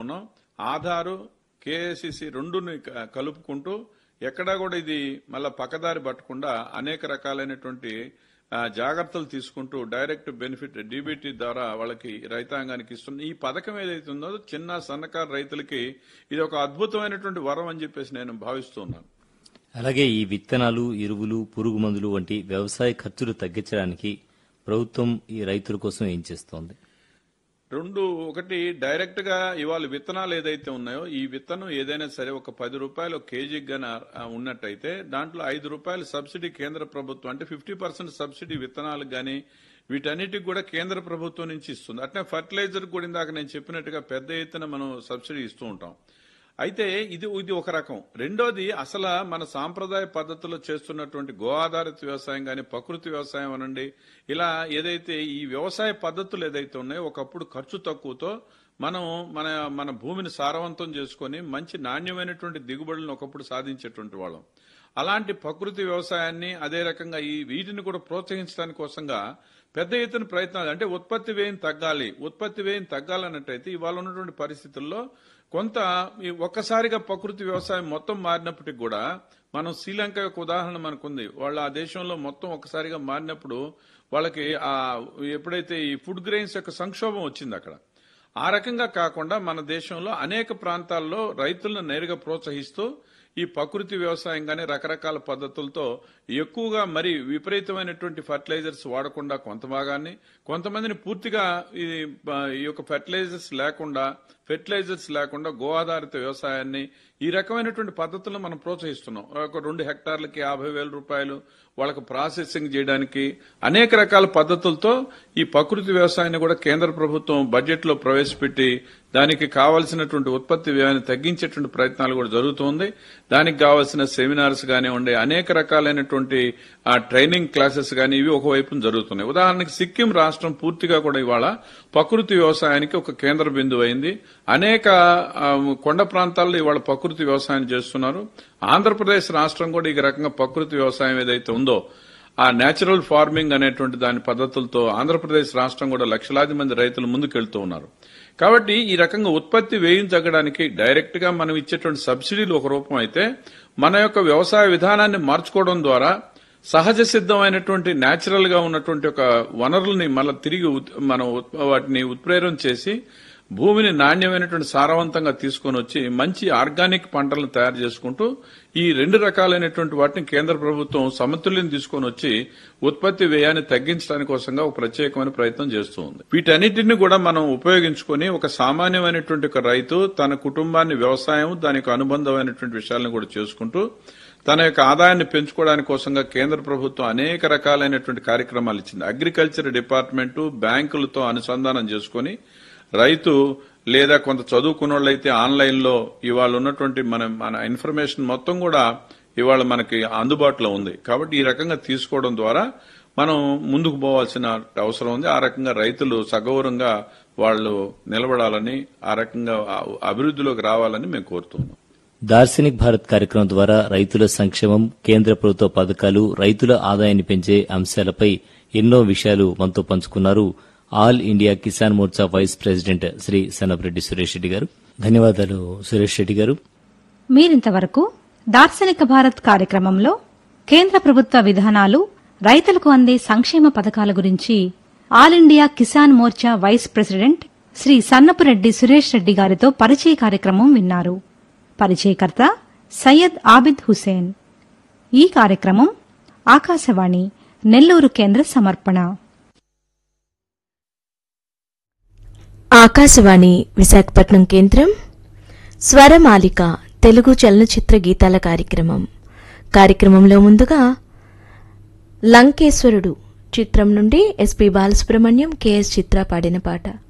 ఉన్నాం ఆధారు కేఏసిసి రెండుని క- కలుపుకుంటూ ఎక్కడా కూడా ఇది మళ్ళా పక్కదారి పట్టకుండా అనేక రకాలైనటువంటి ఆ, జాగ్రత్తలు తీసుకుంటూ డైరెక్ట్ బెనిఫిట్ డీబీటీ ద్వారా వాళ్ళకి రైతాంగానికి ఇస్తున్న ఈ పథకం ఏదైతే ఉందో చిన్న సన్నకారు రైతులకి ఇది ఒక అద్భుతమైనటువంటి వరం అని చెప్పేసి నేను భావిస్తున్నాను అలాగే ఈ విత్తనాలు ఎరువులు పురుగు మందులు వంటి వ్యవసాయ ఖర్చులు తగ్గించడానికి ప్రభుత్వం ఈ రైతుల కోసం ఏం చేస్తోంది రెండు ఒకటి డైరెక్ట్ గా ఇవాళ విత్తనాలు ఏదైతే ఉన్నాయో ఈ విత్తనం ఏదైనా సరే ఒక పది రూపాయలు కేజీకి గాన ఆ, ఉన్నట్టయితే దాంట్లో ఐదు రూపాయలు సబ్సిడీ కేంద్ర ప్రభుత్వం అంటే ఫిఫ్టీ పర్సెంట్ సబ్సిడీ విత్తనాలకు గాని వీటన్నిటికి కూడా కేంద్ర ప్రభుత్వం నుంచి ఇస్తుంది అట్నే ఫర్టిలైజర్ కూడా ఇందాక నేను చెప్పినట్టుగా పెద్ద ఎత్తున మనం సబ్సిడీ ఇస్తూ ఉంటాం అయితే ఇది ఇది ఒక రకం రెండోది అసలు మన సాంప్రదాయ పద్ధతిలో చేస్తున్నటువంటి గో ఆధారిత వ్యవసాయం కానీ ప్రకృతి వ్యవసాయం అనండి ఇలా ఏదైతే ఈ వ్యవసాయ పద్ధతులు ఏదైతే ఉన్నాయో ఒకప్పుడు ఖర్చు తక్కువతో మనం మన మన భూమిని సారవంతం చేసుకొని మంచి నాణ్యమైనటువంటి దిగుబడులను ఒకప్పుడు సాధించేటువంటి వాళ్ళం అలాంటి ప్రకృతి వ్యవసాయాన్ని అదే రకంగా ఈ వీటిని కూడా ప్రోత్సహించడానికి కోసంగా పెద్ద ఎత్తున ప్రయత్నాలు అంటే ఉత్పత్తి వ్యయం తగ్గాలి ఉత్పత్తి వ్యయం తగ్గాలన్నట్టయితే ఇవాళ ఉన్నటువంటి పరిస్థితుల్లో కొంత ఈ ఒక్కసారిగా ప్రకృతి వ్యవసాయం మొత్తం మారినప్పటికి కూడా మనం శ్రీలంక యొక్క ఉదాహరణ మనకుంది వాళ్ళు ఆ దేశంలో మొత్తం ఒక్కసారిగా మారినప్పుడు వాళ్ళకి ఆ ఎప్పుడైతే ఈ ఫుడ్ గ్రెయిన్స్ యొక్క సంక్షోభం వచ్చింది అక్కడ ఆ రకంగా కాకుండా మన దేశంలో అనేక ప్రాంతాల్లో రైతులను నేరుగా ప్రోత్సహిస్తూ ఈ ప్రకృతి వ్యవసాయం కానీ రకరకాల పద్ధతులతో ఎక్కువగా మరి విపరీతమైనటువంటి ఫర్టిలైజర్స్ వాడకుండా కొంత భాగాన్ని కొంతమందిని పూర్తిగా ఈ ఆ, ఈ యొక్క ఫర్టిలైజర్స్ లేకుండా ఫెర్టిలైజర్స్ లేకుండా గో ఆధారిత వ్యవసాయాన్ని ఈ రకమైనటువంటి పద్ధతులను మనం ప్రోత్సహిస్తున్నాం ఒక రెండు హెక్టార్లకి యాభై వేల రూపాయలు వాళ్ళకు ప్రాసెసింగ్ చేయడానికి అనేక రకాల పద్ధతులతో ఈ ప్రకృతి వ్యవసాయాన్ని కూడా కేంద్ర ప్రభుత్వం బడ్జెట్ లో ప్రవేశపెట్టి దానికి కావలసినటువంటి ఉత్పత్తి వ్యయాన్ని తగ్గించేటువంటి ప్రయత్నాలు కూడా జరుగుతుంది దానికి కావాల్సిన సెమినార్స్ కానివ్వండి అనేక రకాలైనటువంటి ఆ ట్రైనింగ్ క్లాసెస్ కానీ ఇవి ఒకవైపు జరుగుతున్నాయి ఉదాహరణకి సిక్కిం రాష్ట్రం పూర్తిగా కూడా ఇవాళ ప్రకృతి వ్యవసాయానికి ఒక కేంద్ర బిందువు అయింది అనేక ఆ, కొండ ప్రాంతాల్లో ఇవాళ ప్రకృతి వ్యవసాయం చేస్తున్నారు ఆంధ్రప్రదేశ్ రాష్ట్రం కూడా ఈ రకంగా ప్రకృతి వ్యవసాయం ఏదైతే ఉందో ఆ నేచురల్ ఫార్మింగ్ అనేటువంటి దాని పద్ధతులతో ఆంధ్రప్రదేశ్ రాష్ట్రం కూడా లక్షలాది మంది రైతులు ముందుకెళ్తూ ఉన్నారు కాబట్టి ఈ రకంగా ఉత్పత్తి వ్యయం తగ్గడానికి డైరెక్ట్ గా మనం ఇచ్చేటువంటి సబ్సిడీలు ఒక రూపం అయితే మన యొక్క వ్యవసాయ విధానాన్ని మార్చుకోవడం ద్వారా సహజ సిద్ధమైనటువంటి న్యాచురల్ గా ఉన్నటువంటి ఒక వనరుల్ని మళ్ళీ తిరిగి ఉత్- మనం ఉత్- వాటిని ఉత్ప్రేరణ చేసి భూమిని నాణ్యమైనటువంటి సారవంతంగా తీసుకొని వచ్చి మంచి ఆర్గానిక్ పంటలను తయారు చేసుకుంటూ ఈ రెండు రకాలైనటువంటి వాటిని కేంద్ర ప్రభుత్వం సమతుల్యం తీసుకొని వచ్చి ఉత్పత్తి వ్యయాన్ని తగ్గించడానికి కోసంగా ఒక ప్రత్యేకమైన ప్రయత్నం చేస్తూ ఉంది వీటన్నిటిని కూడా మనం ఉపయోగించుకొని ఒక సామాన్యమైనటువంటి ఒక రైతు తన కుటుంబాన్ని వ్యవసాయం దానికి అనుబంధమైనటువంటి విషయాలను కూడా చేసుకుంటూ తన యొక్క ఆదాయాన్ని పెంచుకోవడానికి కోసంగా కేంద్ర ప్రభుత్వం అనేక రకాలైనటువంటి కార్యక్రమాలు ఇచ్చింది అగ్రికల్చర్ డిపార్ట్మెంట్ బ్యాంకులతో అనుసంధానం చేసుకొని రైతు లేదా కొంత చదువుకున్న వాళ్ళైతే ఆన్లైన్ లో ఇవాళ ఉన్నటువంటి మన మన ఇన్ఫర్మేషన్ మొత్తం కూడా ఇవాళ మనకి అందుబాటులో ఉంది కాబట్టి ఈ రకంగా తీసుకోవడం ద్వారా మనం ముందుకు పోవాల్సిన అవసరం ఉంది ఆ రకంగా రైతులు సగౌరవంగా వాళ్ళు నిలబడాలని ఆ రకంగా ఆ- అభివృద్ధిలోకి రావాలని మేము కోరుతున్నాం దార్శనిక్ భారత్ కార్యక్రమం ద్వారా రైతుల సంక్షేమం కేంద్ర ప్రభుత్వ పథకాలు రైతుల ఆదాయాన్ని పెంచే అంశాలపై ఎన్నో విషయాలు మనతో పంచుకున్నారు all India Kisan Morcha vice president Shri Sanapareddy Suresh Reddy garu ధన్యవాదాలు సురేష్ రెడ్డి గారు మీరింతవరకు దార్శనిక భారత్ కార్యక్రమంలో కేంద్ర ప్రభుత్వ విధానాలు రైతులకు అందే సంక్షేమ పథకాల గురించి all India Kisan Morcha vice president Shri Sannapureddy Suresh Reddy గారితో పరిచయ కార్యక్రమం విన్నారు పరిచయకర్త సయ్యద్ ఆబిద్ హుసేన్ ఈ కార్యక్రమం ఆకాశవాణి నెల్లూరు కేంద్ర సమర్పణ ఆకాశవాణి విశాఖపట్నం కేంద్రం స్వరమాలిక తెలుగు చలనచిత్ర గీతాల కార్యక్రమం కార్యక్రమంలో ముందుగా లంకేశ్వరుడు చిత్రం నుండి ఎస్పి బాలసుబ్రహ్మణ్యం కెఎస్ చిత్ర పాడిన పాట